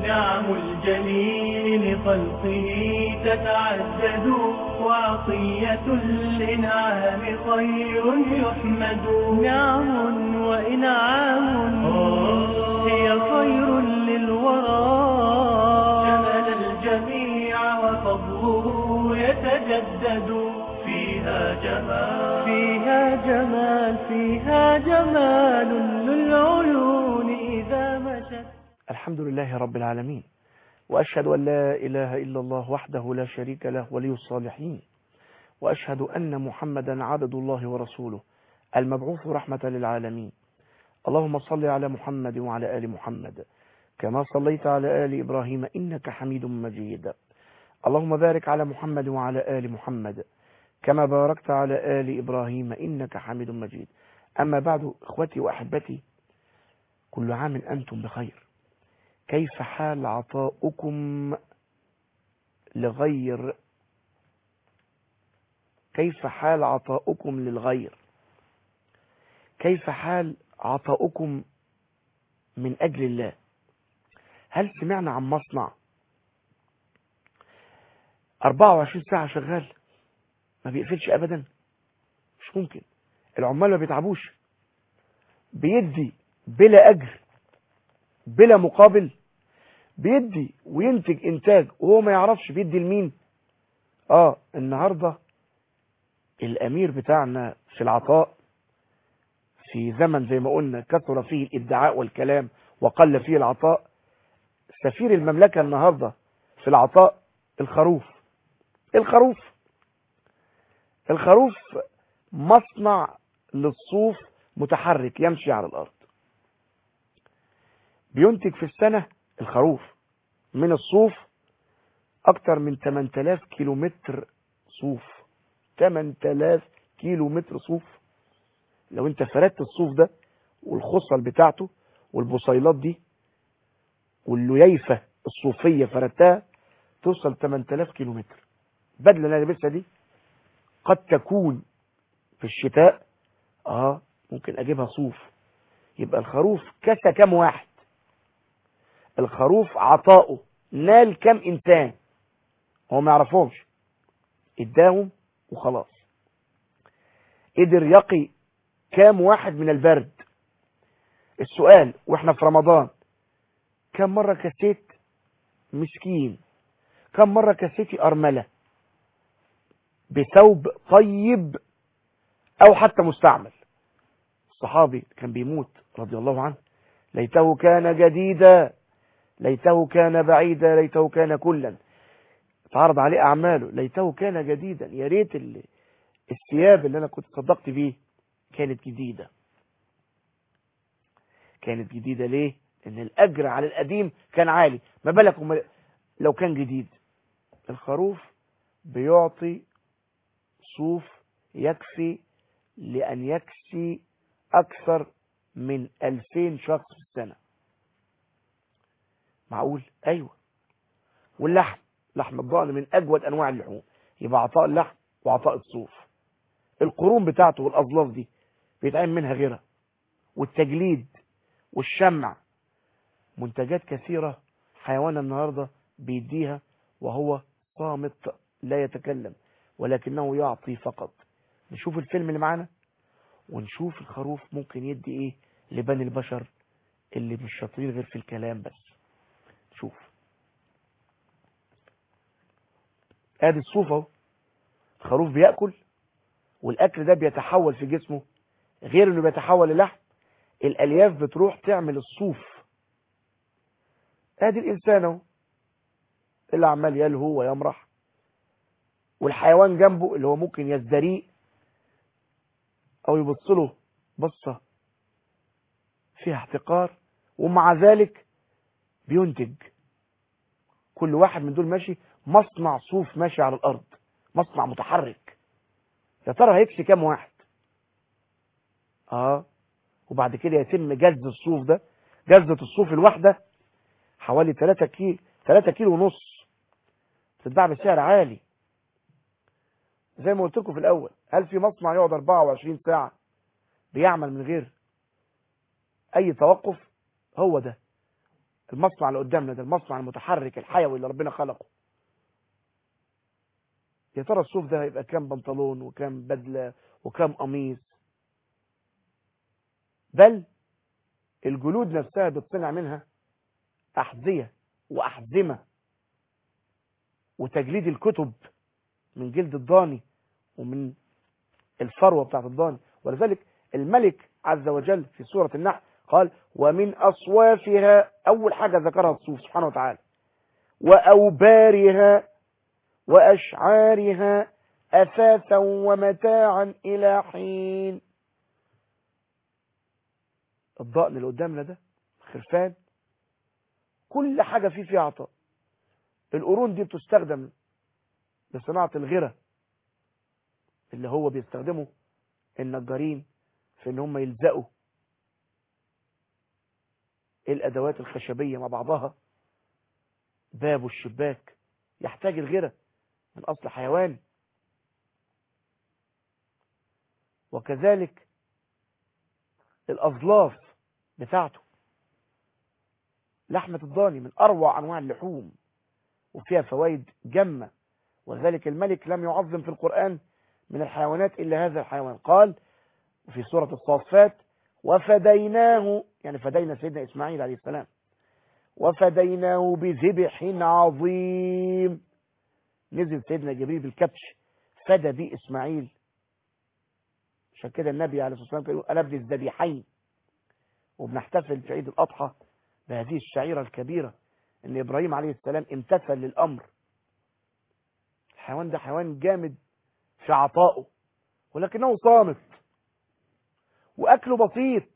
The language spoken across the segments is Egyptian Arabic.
نعم الجليل لخلقه تتعدد وعطية الإنعام خير يحمد نعم وإنعام هي خير للورى شمل الجميع وفضله يتجدد فيها جمال فيها جمال فيها جمال للعيون إذا مشت الحمد لله رب العالمين وأشهد أن لا إله إلا الله وحده لا شريك له ولي الصالحين وأشهد أن محمدا عبد الله ورسوله المبعوث رحمة للعالمين اللهم صل على محمد وعلى آل محمد كما صليت على آل إبراهيم إنك حميد مجيد اللهم بارك على محمد وعلى آل محمد كما باركت على آل إبراهيم إنك حميد مجيد أما بعد إخوتي وأحبتي كل عام أنتم بخير كيف حال عطاؤكم لغير كيف حال عطاؤكم للغير كيف حال عطاؤكم من أجل الله هل سمعنا عن مصنع 24 ساعة شغال ما بيقفلش أبدا مش ممكن العمال ما بيتعبوش بيدي بلا أجر بلا مقابل بيدي وينتج إنتاج وهو ما يعرفش بيدي لمين آه النهاردة الأمير بتاعنا في العطاء في زمن زي ما قلنا كثر فيه الادعاء والكلام وقل فيه العطاء سفير المملكة النهاردة في العطاء الخروف الخروف الخروف مصنع للصوف متحرك يمشي على الأرض بينتج في السنة الخروف من الصوف أكتر من 8000 كيلو متر صوف 8000 كيلو متر صوف لو انت فردت الصوف ده والخصل بتاعته والبصيلات دي واللييفة الصوفية فردتها توصل 8000 كيلو متر بدلة اللي انا لابسها دي قد تكون في الشتاء اه ممكن اجيبها صوف يبقى الخروف كسى كام واحد الخروف عطاؤه نال كام انسان هو ما يعرفهمش اداهم وخلاص قدر يقي كام واحد من البرد السؤال واحنا في رمضان كم مرة كسيت مسكين كم مرة كسيتي أرملة بثوب طيب أو حتى مستعمل الصحابي كان بيموت رضي الله عنه ليته كان جديدا ليته كان بعيدا ليته كان كلا اتعرض عليه أعماله ليته كان جديدا يا ريت اللي الثياب اللي أنا كنت صدقت بيه كانت جديدة كانت جديدة ليه ان الاجر على القديم كان عالي ما بالك لو كان جديد الخروف بيعطي صوف يكفي لان يكسي اكثر من 2000 شخص في السنة معقول ايوه واللحم لحم الضأن من اجود انواع اللحوم يبقى عطاء اللحم وعطاء الصوف القرون بتاعته والاظلاف دي بيتعمل منها غيرها والتجليد والشمع منتجات كثيرة حيوان النهاردة بيديها وهو صامت لا يتكلم ولكنه يعطي فقط نشوف الفيلم اللي معانا ونشوف الخروف ممكن يدي ايه لبني البشر اللي مش شاطرين غير في الكلام بس شوف ادي الصوف اهو الخروف بياكل والاكل ده بيتحول في جسمه غير انه بيتحول للحم الالياف بتروح تعمل الصوف ادي الانسان اهو اللي عمال يلهو ويمرح والحيوان جنبه اللي هو ممكن يزدريه او يبص له بصه فيها احتقار ومع ذلك بينتج كل واحد من دول ماشي مصنع صوف ماشي على الارض مصنع متحرك يا ترى هيكسي كام واحد اه وبعد كده يتم جز الصوف ده جزة الصوف الواحدة حوالي 3 كيلو 3 كيلو ونص تتباع بسعر عالي زي ما قلت لكم في الاول هل في مصنع يقعد 24 ساعة بيعمل من غير اي توقف هو ده المصنع اللي قدامنا ده المصنع المتحرك الحيوي اللي ربنا خلقه يا ترى الصوف ده هيبقى كام بنطلون وكام بدلة وكام قميص بل الجلود نفسها بتصنع منها أحذية وأحزمة وتجليد الكتب من جلد الضاني ومن الفروة بتاعت الضاني ولذلك الملك عز وجل في سورة النحل قال ومن أصوافها أول حاجة ذكرها الصوف سبحانه وتعالى وأوبارها وأشعارها أثاثا ومتاعا إلى حين الضأن اللي قدامنا ده خرفان كل حاجة فيه فيها عطاء القرون دي بتستخدم لصناعة الغرة اللي هو بيستخدمه النجارين في ان هم يلزقوا الادوات الخشبية مع بعضها باب والشباك يحتاج الغرة من اصل حيوان وكذلك الاظلاف بتاعته لحمة الضاني من اروع انواع اللحوم وفيها فوائد جمة وذلك الملك لم يعظم في القرآن من الحيوانات إلا هذا الحيوان قال في سورة الصافات وفديناه يعني فدينا سيدنا إسماعيل عليه السلام وفديناه بذبح عظيم نزل سيدنا جبريل بالكبش فدى بيه إسماعيل عشان كده النبي عليه الصلاة والسلام قال أنا ابن الذبيحين وبنحتفل في عيد الأضحى بهذه الشعيرة الكبيرة ان ابراهيم عليه السلام امتثل للامر الحيوان ده حيوان جامد في عطائه ولكنه صامت واكله بسيط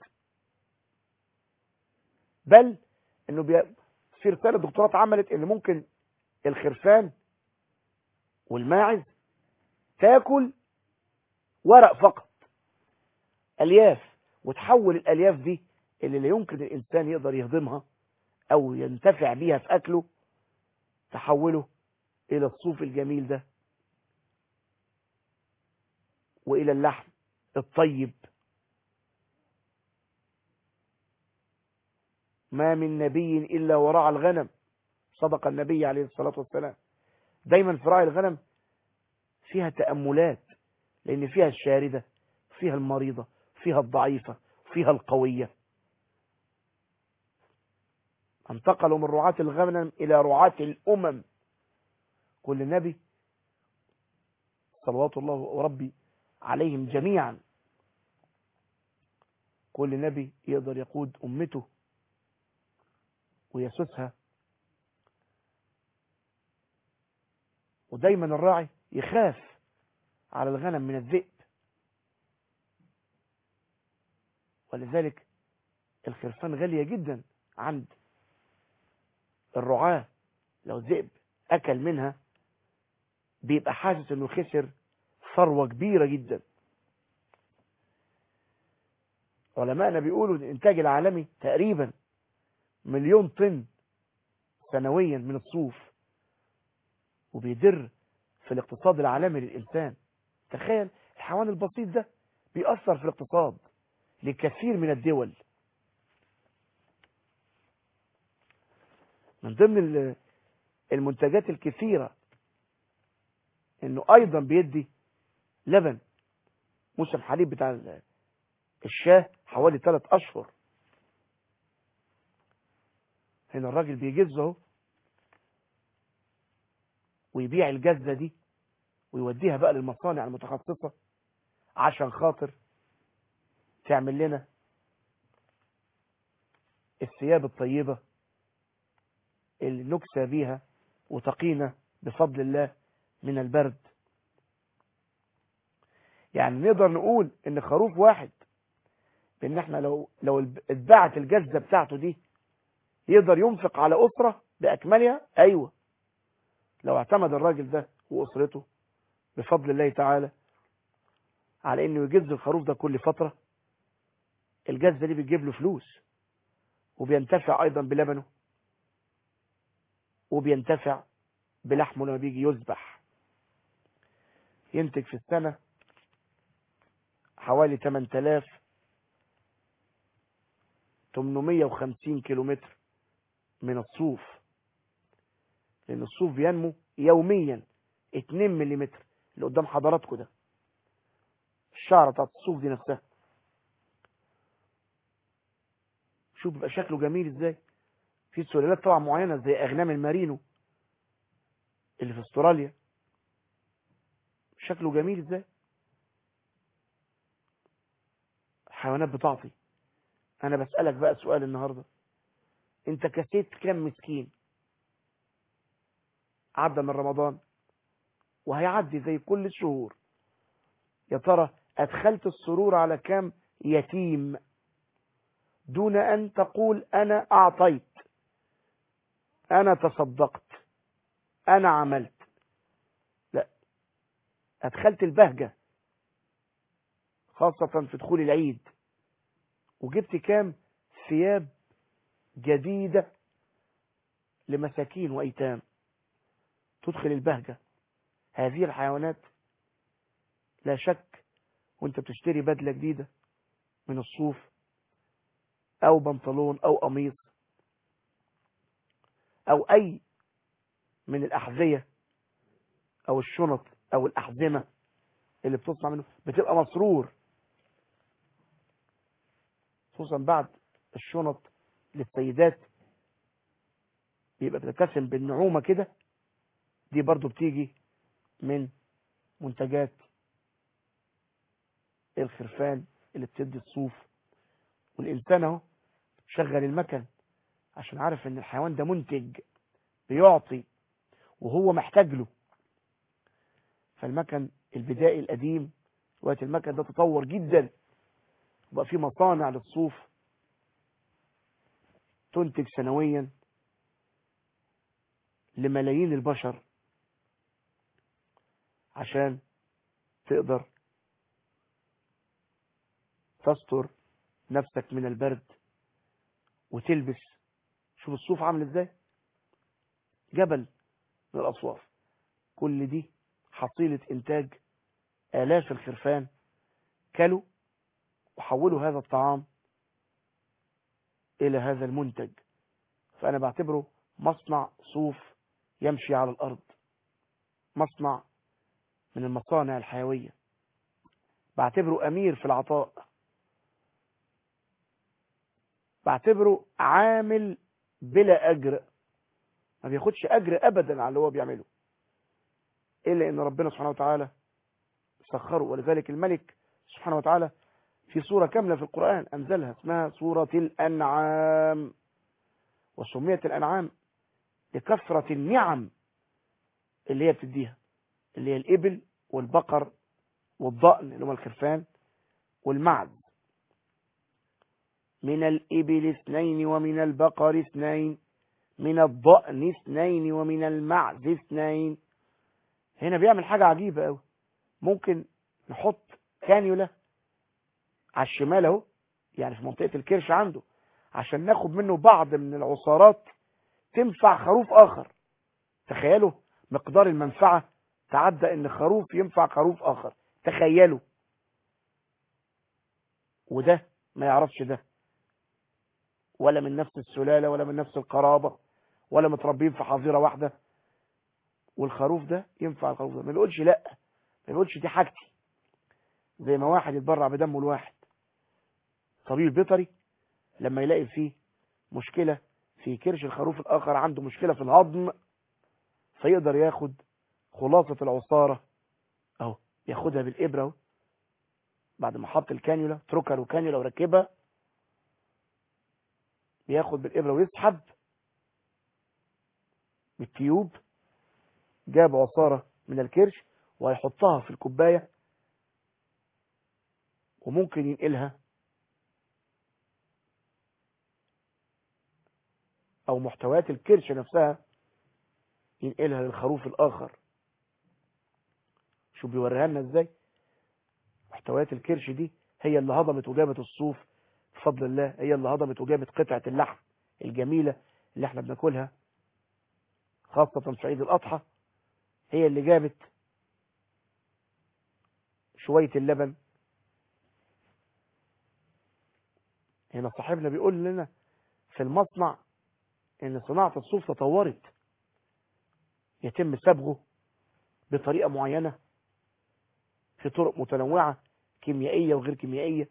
بل انه بي... في رساله دكتوراه اتعملت ان ممكن الخرفان والماعز تاكل ورق فقط الياف وتحول الالياف دي اللي لا يمكن الانسان يقدر يهضمها او ينتفع بيها في اكله تحوله الى الصوف الجميل ده والى اللحم الطيب ما من نبي الا ورعى الغنم صدق النبي عليه الصلاة والسلام دايما في رعي الغنم فيها تأملات لان فيها الشاردة فيها المريضة فيها الضعيفة فيها القوية انتقلوا من رعاة الغنم إلى رعاة الأمم كل نبي صلوات الله وربي عليهم جميعا كل نبي يقدر يقود أمته ويسوسها ودايما الراعي يخاف على الغنم من الذئب ولذلك الخرفان غالية جدا عند الرعاة لو ذئب أكل منها بيبقى حاسس انه خسر ثروة كبيرة جدا علماءنا بيقولوا الانتاج العالمي تقريبا مليون طن سنويا من الصوف وبيدر في الاقتصاد العالمي للإنسان تخيل الحيوان البسيط ده بيأثر في الاقتصاد لكثير من الدول من ضمن المنتجات الكثيرة انه ايضا بيدي لبن موسم حليب بتاع الشاه حوالي 3 اشهر هنا الراجل بيجز اهو ويبيع الجزة دي ويوديها بقى للمصانع المتخصصة عشان خاطر تعمل لنا الثياب الطيبة اللي نكسى بيها وتقينا بفضل الله من البرد يعني نقدر نقول ان خروف واحد بان احنا لو لو اتباعت الجزة بتاعته دي يقدر ينفق على اسرة باكملها ايوه لو اعتمد الراجل ده واسرته بفضل الله تعالى على انه يجز الخروف ده كل فترة الجزة دي بتجيب له فلوس وبينتفع ايضا بلبنه وبينتفع بلحمه لما بيجي يذبح ينتج في السنة حوالي 8000 850 كيلومتر من الصوف لان الصوف بينمو يوميا 2 ملم اللي قدام حضراتكم ده الشعره بتاعت الصوف دي نفسها شوف بيبقى شكله جميل ازاي في سلالات طبعا معينه زي اغنام المارينو اللي في استراليا شكله جميل ازاي حيوانات بتعطي انا بسألك بقى سؤال النهاردة انت كسيت كام مسكين عدى من رمضان وهيعدي زي كل الشهور يا ترى ادخلت السرور على كام يتيم دون ان تقول انا اعطيت انا تصدقت انا عملت لا ادخلت البهجة خاصة في دخول العيد وجبت كام ثياب جديدة لمساكين وأيتام تدخل البهجة هذه الحيوانات لا شك وانت بتشتري بدلة جديدة من الصوف او بنطلون او قميص او اي من الاحذية او الشنط او الاحزمة اللي بتصنع منه بتبقى مسرور خصوصا بعد الشنط للسيدات بيبقى بتتسم بالنعومة كده دي برضو بتيجي من منتجات الخرفان اللي بتدي الصوف والإنسان اهو شغل المكن عشان عارف ان الحيوان ده منتج بيعطي وهو محتاج له فالمكن البدائي القديم وقت المكن ده تطور جدا وبقى في مصانع للصوف تنتج سنويا لملايين البشر عشان تقدر تستر نفسك من البرد وتلبس شوف الصوف عامل ازاي جبل من الاصواف كل دي حصيلة انتاج الاف الخرفان كلوا وحولوا هذا الطعام الى هذا المنتج فانا بعتبره مصنع صوف يمشي على الارض مصنع من المصانع الحيوية بعتبره امير في العطاء بعتبره عامل بلا اجر ما بياخدش اجر ابدا على اللي هو بيعمله الا ان ربنا سبحانه وتعالى سخره ولذلك الملك سبحانه وتعالى في سورة كاملة في القرآن أنزلها اسمها سورة الأنعام وسميت الأنعام لكثرة النعم اللي هي بتديها اللي هي الإبل والبقر والضأن اللي هم الخرفان والمعز من الإبل اثنين ومن البقر اثنين من الضأن اثنين ومن المعز اثنين هنا بيعمل حاجة عجيبة قوي ممكن نحط كانيولا على الشمال اهو يعني في منطقة الكرش عنده عشان ناخد منه بعض من العصارات تنفع خروف آخر تخيلوا مقدار المنفعة تعدى ان خروف ينفع خروف آخر تخيلوا وده ما يعرفش ده ولا من نفس السلالة ولا من نفس القرابة ولا متربين في حظيرة واحدة والخروف ده ينفع الخروف ده ما بيقولش لا ما بيقولش دي حاجتي زي ما واحد يتبرع بدمه الواحد طبيب بيطري لما يلاقي فيه مشكلة في كرش الخروف الآخر عنده مشكلة في الهضم فيقدر ياخد خلاصة العصارة اهو ياخدها بالإبرة اهو بعد ما حط الكانيولا تركها له كانيولا وركبها بياخد بالإبرة ويسحب بالتيوب جاب عصارة من الكرش وهيحطها في الكوباية وممكن ينقلها او محتويات الكرش نفسها ينقلها للخروف الاخر شو بيوريها لنا ازاي محتويات الكرش دي هي اللي هضمت وجابت الصوف بفضل الله هي اللي هضمت وجابت قطعة اللحم الجميلة اللي احنا بناكلها خاصة في عيد الاضحى هي اللي جابت شوية اللبن هنا صاحبنا بيقول لنا في المصنع ان صناعة الصوف تطورت يتم صبغه بطريقة معينة في طرق متنوعة كيميائية وغير كيميائية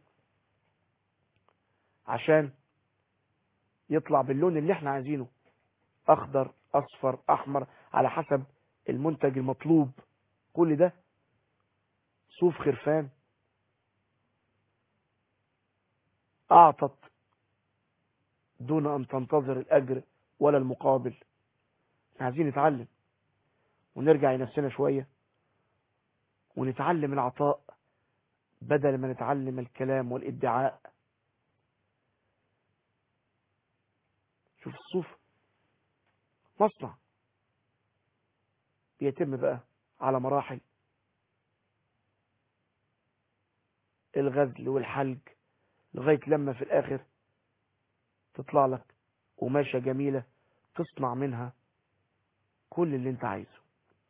عشان يطلع باللون اللي احنا عايزينه اخضر اصفر احمر على حسب المنتج المطلوب كل ده صوف خرفان اعطت دون ان تنتظر الاجر ولا المقابل احنا عايزين نتعلم ونرجع لنفسنا شوية ونتعلم العطاء بدل ما نتعلم الكلام والادعاء شوف الصوف مصنع بيتم بقى على مراحل الغزل والحلج لغاية لما في الآخر تطلع لك قماشة جميلة تصنع منها كل اللي انت عايزه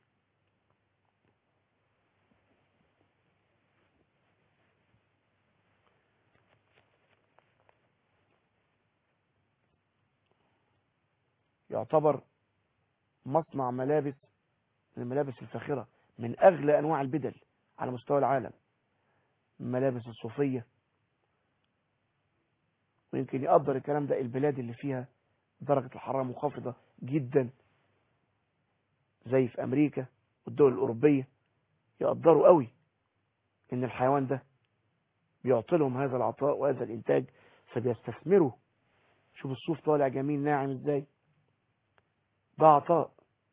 يعتبر مصنع ملابس من الملابس الفاخرة من أغلى أنواع البدل على مستوى العالم الملابس الصوفية ويمكن يقدر الكلام ده البلاد اللي فيها درجة الحرارة منخفضة جدا زي في أمريكا والدول الأوروبية يقدروا قوي إن الحيوان ده بيعطي لهم هذا العطاء وهذا الإنتاج فبيستثمروا شوف الصوف طالع جميل ناعم إزاي ده عطاء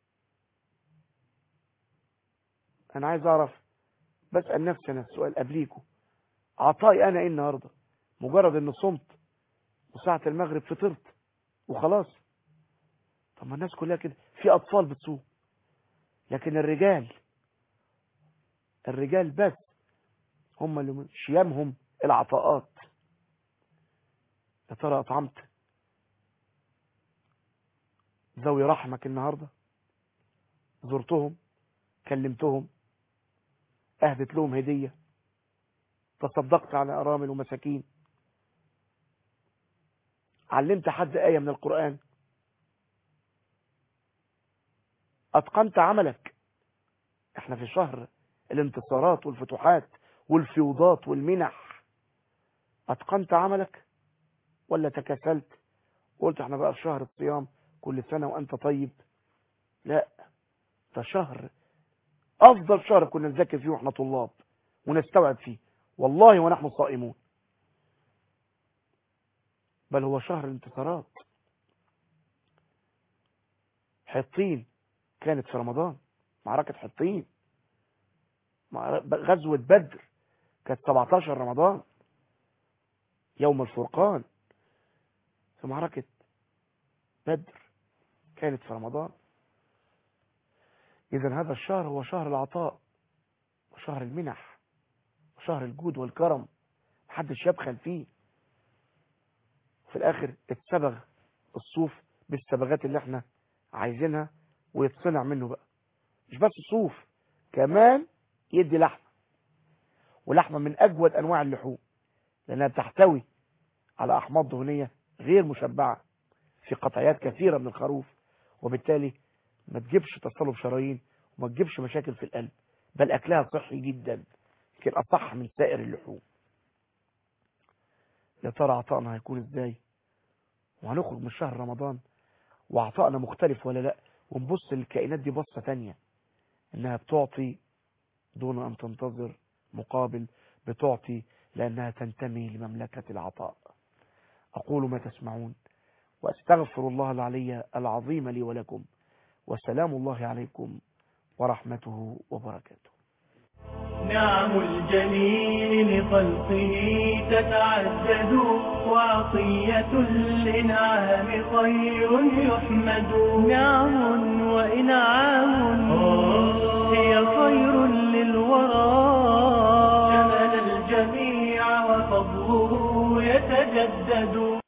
انا عايز اعرف بسأل نفسي انا السؤال قبليكم عطائي انا ايه النهاردة مجرد ان صمت وساعة المغرب فطرت وخلاص طب ما الناس كلها كده في اطفال بتصوم لكن الرجال الرجال بس هم اللي من شيامهم العطاءات يا ترى اطعمت ذوي رحمك النهاردة زرتهم كلمتهم اهدت لهم هدية تصدقت على ارامل ومساكين علمت حد آية من القرآن اتقنت عملك احنا في شهر الانتصارات والفتوحات والفيوضات والمنح اتقنت عملك ولا تكاسلت قلت احنا بقى في شهر الصيام كل سنة وأنت طيب لا ده شهر أفضل شهر كنا نذاكر فيه وإحنا طلاب ونستوعب فيه والله ونحن صائمون بل هو شهر الانتصارات حطين كانت في رمضان معركة حطين غزوة بدر كانت 17 رمضان يوم الفرقان في معركة بدر كانت في رمضان إذا هذا الشهر هو شهر العطاء وشهر المنح وشهر الجود والكرم محدش يبخل فيه في الآخر اتسبغ الصوف بالصبغات اللي احنا عايزينها ويتصنع منه بقى مش بس صوف كمان يدي لحمة ولحمة من أجود أنواع اللحوم لأنها بتحتوي على أحماض دهنية غير مشبعة في قطعيات كثيرة من الخروف وبالتالي ما تجيبش تصلب شرايين وما تجيبش مشاكل في القلب بل أكلها صحي جدا يمكن أصح من سائر اللحوم يا ترى عطائنا هيكون ازاي وهنخرج من شهر رمضان وعطائنا مختلف ولا لا ونبص للكائنات دي بصة تانية انها بتعطي دون ان تنتظر مقابل بتعطي لانها تنتمي لمملكة العطاء اقول ما تسمعون واستغفر الله العلي العظيم لي ولكم وسلام الله عليكم ورحمته وبركاته نعم الجليل لخلقه تتعدد وعطية الإنعام خير يحمد نعم وإنعام هي خير للورى شمل الجميع وفضله يتجدد